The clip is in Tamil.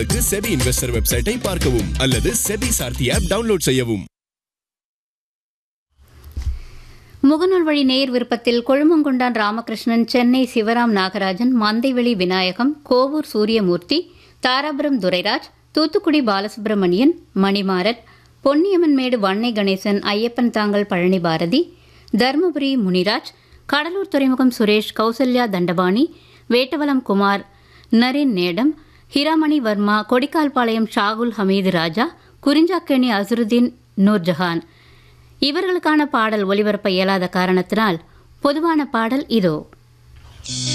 செபி இன்வெஸ்டர் வெப்சைட்டை பார்க்கவும் அல்லது செபி சார்த்தி ஆப் டவுன்லோட் செய்யவும் முகநூல் வழி நேர் விருப்பத்தில் கொழுமங்குண்டான் ராமகிருஷ்ணன் சென்னை சிவராம் நாகராஜன் மந்தைவெளி விநாயகம் கோவூர் சூரியமூர்த்தி தாராபுரம் துரைராஜ் தூத்துக்குடி பாலசுப்ரமணியன் மணிமாறன் பொன்னியம்மன்மேடு வன்னை கணேசன் ஐயப்பன் தாங்கல் பழனி பாரதி தர்மபுரி முனிராஜ் கடலூர் துறைமுகம் சுரேஷ் கௌசல்யா தண்டபாணி வேட்டவலம் குமார் நரேன் நேடம் ஹிராமணி வர்மா கொடிக்கால்பாளையம் ஷாகுல் ஹமீது ராஜா குறிஞ்சாக்கேணி அசருதீன் நூர்ஜஹான் இவர்களுக்கான பாடல் ஒலிபரப்ப இயலாத காரணத்தினால் பொதுவான பாடல் இதோ